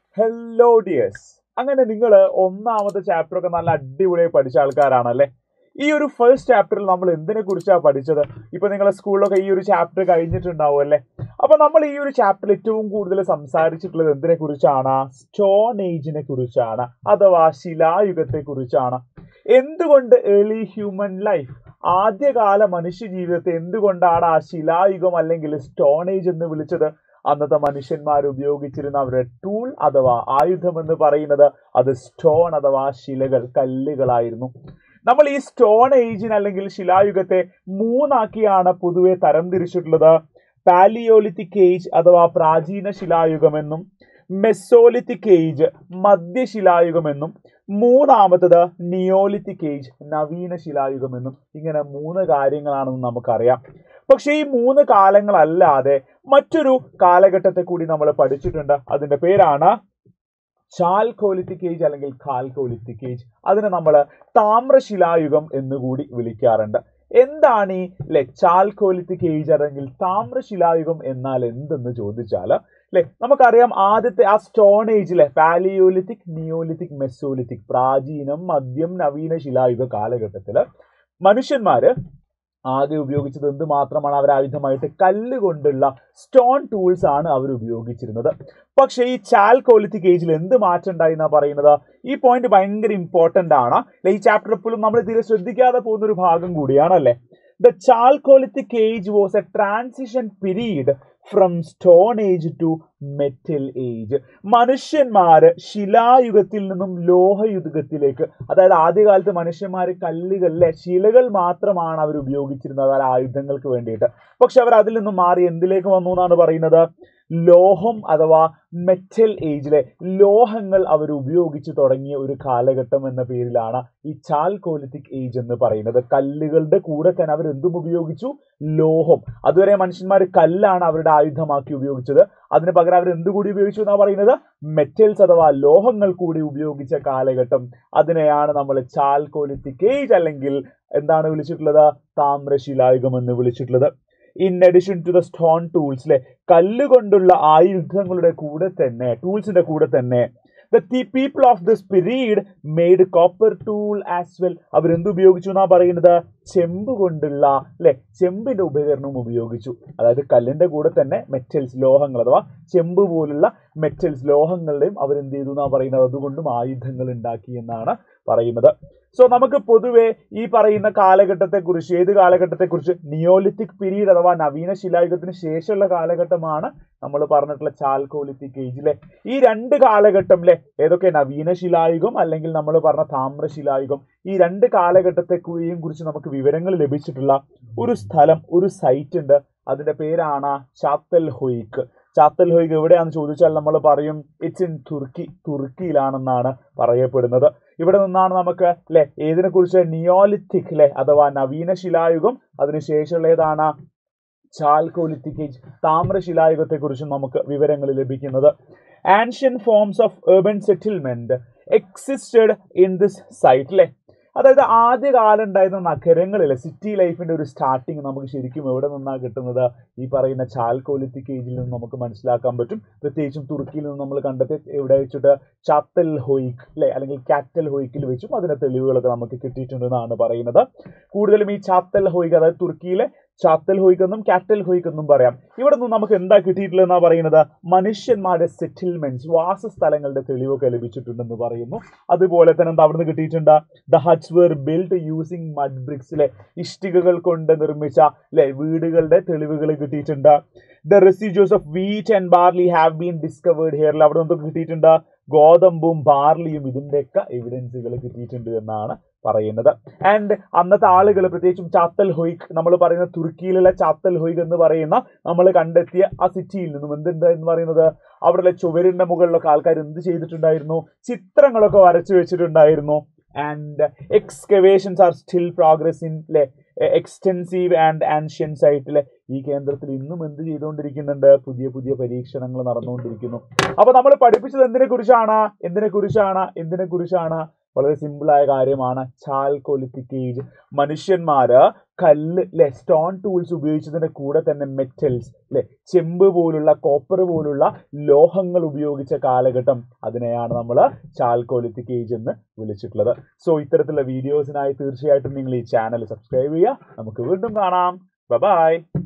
hello dears അങ്ങനെ നിങ്ങൾ ഒന്നാമത്തെ ചാപ്റ്റർ ഒക്കെ നല്ല അടിപൊളിയായി പഠിച്ച ആൾക്കാരാണല്ലേ ഈ ഒരു ഫസ്റ്റ് ചാപ്റ്ററിൽ നമ്മൾ എന്തിനെ കുറിച്ചാണ് പഠിച്ചത് ഇപ്പൊ നിങ്ങളെ സ്കൂളിലൊക്കെ ഈ ഒരു ചാപ്റ്റർ കഴിഞ്ഞിട്ടുണ്ടാവും അല്ലേ അപ്പൊ നമ്മൾ ഈ ഒരു ചാപ്റ്ററിൽ ഏറ്റവും കൂടുതൽ സംസാരിച്ചിട്ടുള്ളത് എന്തിനെ കുറിച്ചാണ് സ്റ്റോൺ ഏജിനെ കുറിച്ചാണ് അഥവാ ശിലായുഗത്തെ കുറിച്ചാണ് എന്തുകൊണ്ട് ഏർലി ഹ്യൂമൻ ലൈഫ് ആദ്യകാല മനുഷ്യ ജീവിതത്തെ എന്തുകൊണ്ടാണ് ആ ശിലായുഗം അല്ലെങ്കിൽ സ്റ്റോൺ ഏജ് എന്ന് വിളിച്ചത് അന്നത്തെ മനുഷ്യന്മാർ ഉപയോഗിച്ചിരുന്ന അവരുടെ ടൂൾ അഥവാ ആയുധം എന്ന് പറയുന്നത് അത് സ്റ്റോൺ അഥവാ ശിലകൾ കല്ലുകളായിരുന്നു നമ്മൾ ഈ സ്റ്റോൺ ഏജിന് അല്ലെങ്കിൽ ശിലായുഗത്തെ മൂന്നാക്കിയാണ് പൊതുവെ തരംതിരിച്ചിട്ടുള്ളത് പാലിയോലിത്തിക് ഏജ് അഥവാ പ്രാചീന ശിലായുഗമെന്നും മെസ്സോലിത്തിക് ഏജ് മധ്യശിലായുഗമെന്നും മൂന്നാമത്തത് നിയോലിത്തിക് ഏജ് നവീന ശിലായുഗമെന്നും ഇങ്ങനെ മൂന്ന് കാര്യങ്ങളാണെന്ന് നമുക്കറിയാം പക്ഷേ ഈ മൂന്ന് കാലങ്ങളല്ലാതെ മറ്റൊരു കാലഘട്ടത്തെ കൂടി നമ്മൾ പഠിച്ചിട്ടുണ്ട് അതിന്റെ പേരാണ് ചാൽക്കോലിത്തിക് ഏജ് അല്ലെങ്കിൽ കാൽക്കോലിത്തിക് ഏജ് അതിനെ നമ്മൾ താമ്രശിലായുഗം എന്നുകൂടി വിളിക്കാറുണ്ട് എന്താണ് ഈ ലെ ചാൽക്കോലിത്തിക് ഏജ് അല്ലെങ്കിൽ താമ്രശിലായുഗം എന്നാൽ എന്തെന്ന് ചോദിച്ചാൽ അല്ലെ നമുക്കറിയാം ആദ്യത്തെ ആ സ്റ്റോൺ ഏജിലെ പാലിയോലിത്തിക് നിയോലിത്തിക് മെസ്സോലിത്തിക് പ്രാചീനം മധ്യം നവീന ശിലായുഗ കാലഘട്ടത്തില് മനുഷ്യന്മാര് ആകെ ഉപയോഗിച്ചത് എന്ത് മാത്രമാണ് അവർ ആയുധമായിട്ട് കല്ല് കൊണ്ടുള്ള സ്റ്റോൺ ടൂൾസ് ആണ് അവർ ഉപയോഗിച്ചിരുന്നത് പക്ഷേ ഈ ചാൽക്കോലിത്തിക് ഏജിൽ എന്ത് മാറ്റം ഉണ്ടായി എന്നാ പറയുന്നത് ഈ പോയിന്റ് ഭയങ്കര ഇമ്പോർട്ടന്റ് ആണ് അല്ലെ ഈ ചാപ്റ്റർ എപ്പോഴും നമ്മൾ തീരെ ശ്രദ്ധിക്കാതെ പോകുന്ന ഒരു ഭാഗം കൂടിയാണ് അല്ലെ the chalcolithic age was a transition period from stone age to metal age മനുഷ്യന്മാര് ശിലായുഗത്തിൽ നിന്നും ലോഹയുഗത്തിലേക്ക് അതായത് ആദ്യകാലത്ത് മനുഷ്യന്മാർ കല്ലുകളിലെ ശിലകൾ മാത്രമാണ് അവർ ഉപയോഗിച്ചിരുന്നത് അതായത് ആയുധങ്ങൾക്ക് വേണ്ടിയിട്ട് പക്ഷെ അവർ അതിൽ നിന്നും മാറി എന്തിലേക്ക് വന്നു എന്നാണ് പറയുന്നത് ലോഹം അഥവാ മെറ്റൽ ഏജിലെ ലോഹങ്ങൾ അവർ ഉപയോഗിച്ച് തുടങ്ങിയ ഒരു കാലഘട്ടം എന്ന പേരിലാണ് ഈ ചാൽക്കോലിത്തിക് ഏജ് എന്ന് പറയുന്നത് കല്ലുകളുടെ കൂടെ തന്നെ അവർ എന്തും ഉപയോഗിച്ചു ലോഹം അതുവരെ മനുഷ്യന്മാർ കല്ലാണ് അവരുടെ ആയുധമാക്കി ഉപയോഗിച്ചത് അതിന് പകരം അവർ എന്തുകൂടി ഉപയോഗിച്ചു എന്നാ പറയുന്നത് മെറ്റൽസ് അഥവാ ലോഹങ്ങൾ കൂടി ഉപയോഗിച്ച കാലഘട്ടം അതിനെയാണ് നമ്മൾ ചാൽക്കോലിത്തിക് ഏജ് അല്ലെങ്കിൽ എന്താണ് വിളിച്ചിട്ടുള്ളത് താമ്രശിലായുഗം എന്ന് വിളിച്ചിട്ടുള്ളത് in addition to the stone tools അല്ലെ കല്ലുകൊണ്ടുള്ള ആയുധങ്ങളുടെ കൂടെ തന്നെ ടൂൾസിന്റെ കൂടെ തന്നെ the the people of this period made copper tool as well അവരെന്ത് ഉപയോഗിച്ചു എന്നാ പറയുന്നത് ചെമ്പ് കൊണ്ടുള്ള അല്ലെ ചെമ്പിന്റെ ഉപകരണവും ഉപയോഗിച്ചു അതായത് കല്ലിന്റെ കൂടെ തന്നെ മെറ്റൽസ് ലോഹങ്ങൾ അഥവാ ചെമ്പ് പോലുള്ള മെറ്റൽസ് ലോഹങ്ങളുടെയും അവരെന്ത് ചെയ്തു എന്നാ പറയുന്നത് അതുകൊണ്ടും ആയുധങ്ങൾ ഉണ്ടാക്കി എന്നാണ് പറയുന്നത് സോ നമുക്ക് പൊതുവെ ഈ പറയുന്ന കാലഘട്ടത്തെക്കുറിച്ച് ഏത് കാലഘട്ടത്തെക്കുറിച്ച് നിയോലിത്തിക് പീരീഡ് അഥവാ നവീന ശിലായുഗത്തിന് ശേഷമുള്ള കാലഘട്ടമാണ് നമ്മൾ പറഞ്ഞിട്ടുള്ള ചാൽക്കോലിത്തിക് ഏജിലെ ഈ രണ്ട് കാലഘട്ടമിലെ ഏതൊക്കെ നവീന ശിലായുഗം അല്ലെങ്കിൽ നമ്മൾ പറഞ്ഞ താമ്രശിലായുഗം ഈ രണ്ട് കാലഘട്ടത്തെയും കുറിച്ച് നമുക്ക് വിവരങ്ങൾ ലഭിച്ചിട്ടുള്ള ഒരു സ്ഥലം ഒരു സൈറ്റ് ഉണ്ട് അതിന്റെ പേരാണ് ചാത്തൽ ഹൊയ്ക്ക് ചാത്തൽ ഹൊയ്ക്ക് എവിടെയാണെന്ന് ചോദിച്ചാൽ നമ്മൾ പറയും ഇറ്റ്സ് ഇൻ തുർക്കി തുർക്കിയിലാണെന്നാണ് പറയപ്പെടുന്നത് ഇവിടെ നിന്നാണ് നമുക്ക് അല്ലെ ഏതിനെ കുറിച്ച് നിയോലിത്തിക് അല്ലെ അഥവാ നവീന ശിലായുഗം അതിനുശേഷമുള്ള ഏതാണ് ചാൽക്കോലിത്തിക് ഏജ് താമ്രശിലായുഗത്തെ കുറിച്ചും നമുക്ക് വിവരങ്ങൾ ലഭിക്കുന്നത് ancient forms of urban settlement existed in this site അല്ലെ അതായത് ആദ്യകാലം ഉണ്ടായിരുന്ന നഗരങ്ങളിലെ സിറ്റി ലൈഫിന്റെ ഒരു സ്റ്റാർട്ടിങ് നമുക്ക് ശരിക്കും എവിടെ നിന്നാണ് കിട്ടുന്നത് ഈ പറയുന്ന ചാൽക്കോലിത്തിക് ഏജിൽ നിന്ന് നമുക്ക് മനസ്സിലാക്കാൻ പറ്റും പ്രത്യേകിച്ചും തുർക്കിയിൽ നിന്ന് നമ്മൾ കണ്ടെത്തി എവിടെ വെച്ചിട്ട് ചാത്തൽ ഹൊയ്ക്ക് അല്ലെ അല്ലെങ്കിൽ കാറ്റൽ ഹൊയ്ക്കിൽ വെച്ചും അതിന്റെ തെളിവുകളൊക്കെ നമുക്ക് കിട്ടിയിട്ടുണ്ടെന്നാണ് പറയുന്നത് കൂടുതലും ഈ ചാത്തൽ ഹൊയ്ക്ക് അതായത് തുർക്കിയിലെ ചാത്തൽ ഹൊയ്ക്ക് എന്നും കാറ്റൽ ഹൊയ്ക്ക് എന്നും പറയാം ഇവിടെ നിന്ന് നമുക്ക് എന്താ കിട്ടിയിട്ടുള്ളതെന്നാ പറയുന്നത് മനുഷ്യന്മാരുടെ സെറ്റിൽമെന്റ്സ് വാസസ്ഥലങ്ങളുടെ തെളിവൊക്കെ ലഭിച്ചിട്ടുണ്ടെന്ന് പറയുന്നു അതുപോലെ തന്നെ എന്താ അവിടുന്ന് കിട്ടിയിട്ടുണ്ട് the huts were build using mud ബ്രിക്സിലെ ഇഷ്ടികകൾ കൊണ്ട് നിർമ്മിച്ച അല്ലെ വീടുകളുടെ തെളിവുകൾ കിട്ടിയിട്ടുണ്ട് the residues of wheat and barley have been discovered ഹിയറിൽ അവിടെ എന്തൊക്കെ കിട്ടിയിട്ടുണ്ട് ഗോതമ്പും ബാർലിയും ഇതിന്റെയൊക്കെ എവിഡൻസുകൾ കിട്ടിയിട്ടുണ്ട് എന്നാണ് പറയുന്നത് ആൻഡ് അന്നത്തെ ആളുകൾ പ്രത്യേകിച്ചും ചാത്തൽ ഹൊയ്ക്ക് നമ്മൾ പറയുന്ന തുർക്കിയിലുള്ള ചാത്തൽ ഹൊയ്ക്ക് എന്ന് പറയുന്ന നമ്മൾ കണ്ടെത്തിയ ആ സിറ്റിയിൽ നിന്നും എന്തുണ്ട് എന്ന് പറയുന്നത് അവിടെയുള്ള ചുവരിന്റെ മുകളിലൊക്കെ ആൾക്കാർ എന്ത് ചെയ്തിട്ടുണ്ടായിരുന്നു ചിത്രങ്ങളൊക്കെ വരച്ചു വെച്ചിട്ടുണ്ടായിരുന്നു and excavations are still progress in ലെ എക്സ്റ്റെൻസീവ് ആൻഡ് ആൻഷ്യൻ സൈറ്റിലെ ഈ കേന്ദ്രത്തിൽ ഇന്നും എന്ത് ചെയ്തുകൊണ്ടിരിക്കുന്നുണ്ട് പുതിയ പുതിയ പരീക്ഷണങ്ങൾ നടന്നുകൊണ്ടിരിക്കുന്നു അപ്പൊ നമ്മൾ പഠിപ്പിച്ചത് എന്തിനെ കുറിച്ചാണ് എന്തിനെ കുറിച്ചാണ് എന്തിനെ കുറിച്ചാണ് വളരെ സിമ്പിളായ കാര്യമാണ് ചാൽക്കൊലിത്തിക് ഏജ് മനുഷ്യന്മാര് കല്ല് അല്ലെ സ്റ്റോൺ ടൂൾസ് ഉപയോഗിച്ചതിന്റെ കൂടെ തന്നെ മെറ്റൽസ് അല്ലെ ചെമ്പ് പോലുള്ള കോപ്പർ പോലുള്ള ലോഹങ്ങൾ ഉപയോഗിച്ച കാലഘട്ടം അതിനെയാണ് നമ്മൾ ചാൽക്കോലിത്തിക് ഏജ് എന്ന് വിളിച്ചിട്ടുള്ളത് സോ ഇത്തരത്തിലുള്ള വീഡിയോസിനായി തീർച്ചയായിട്ടും നിങ്ങൾ ഈ ചാനൽ സബ്സ്ക്രൈബ് ചെയ്യുക നമുക്ക് വീണ്ടും കാണാം ബൈ